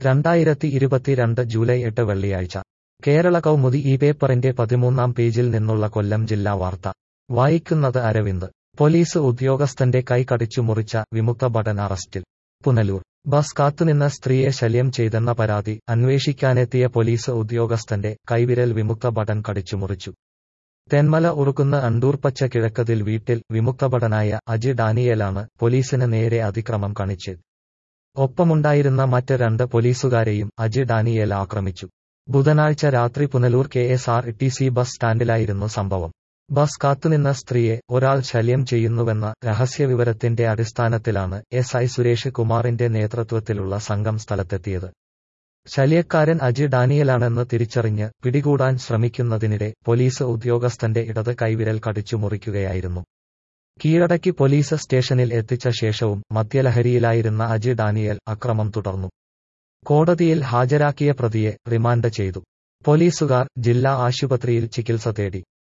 രണ്ടായിരത്തി ഇരുപത്തിരണ്ട് ജൂലൈ എട്ട് വെള്ളിയാഴ്ച കേരള കൗമുദി ഈ പേപ്പറിന്റെ പതിമൂന്നാം പേജിൽ നിന്നുള്ള കൊല്ലം ജില്ലാ വാർത്ത വായിക്കുന്നത് അരവിന്ദ് പോലീസ് ഉദ്യോഗസ്ഥന്റെ കൈ കടിച്ചു മുറിച്ച വിമുക്ത ഭടൻ അറസ്റ്റിൽ പുനലൂർ ബസ് കാത്തുനിന്ന സ്ത്രീയെ ശല്യം ചെയ്തെന്ന പരാതി അന്വേഷിക്കാനെത്തിയ പോലീസ് ഉദ്യോഗസ്ഥന്റെ കൈവിരൽ വിമുക്ത ഭടൻ കടിച്ചു മുറിച്ചു തെന്മല ഉറുക്കുന്ന അണ്ടൂർപ്പച്ച കിഴക്കതിൽ വീട്ടിൽ വിമുക്തഭടനായ അജി ഡാനിയേലാണ് പോലീസിന് നേരെ അതിക്രമം കാണിച്ചത് ഒപ്പമുണ്ടായിരുന്ന മറ്റ് രണ്ട് പോലീസുകാരെയും അജി ഡാനിയേൽ ആക്രമിച്ചു ബുധനാഴ്ച രാത്രി Punalur K S R T C bus സ്റ്റാൻഡിലായിരുന്നു സംഭവം ബസ് കാത്തുനിന്ന സ്ത്രീയെ ഒരാൾ ശല്യം ചെയ്യുന്നുവെന്ന രഹസ്യവിവരത്തിന്റെ അടിസ്ഥാനത്തിലാണ് എസ് ഐ സുരേഷ് കുമാറിന്റെ നേതൃത്വത്തിലുള്ള സംഘം സ്ഥലത്തെത്തിയത് ശല്യക്കാരൻ അജി ഡാനിയലാണെന്ന് തിരിച്ചറിഞ്ഞ് പിടികൂടാൻ ശ്രമിക്കുന്നതിനിടെ പോലീസ് ഉദ്യോഗസ്ഥന്റെ ഇടത് കൈവിരൽ കടിച്ചു മുറിക്കുകയായിരുന്നു കീഴടക്കി പോലീസ് സ്റ്റേഷനിൽ എത്തിച്ച ശേഷവും മദ്യലഹരിയിലായിരുന്ന അജി ഡാനിയൽ അക്രമം തുടർന്നു കോടതിയിൽ ഹാജരാക്കിയ പ്രതിയെ റിമാൻഡ് ചെയ്തു പോലീസുകാർ ജില്ലാ ആശുപത്രിയിൽ ചികിത്സ തേടി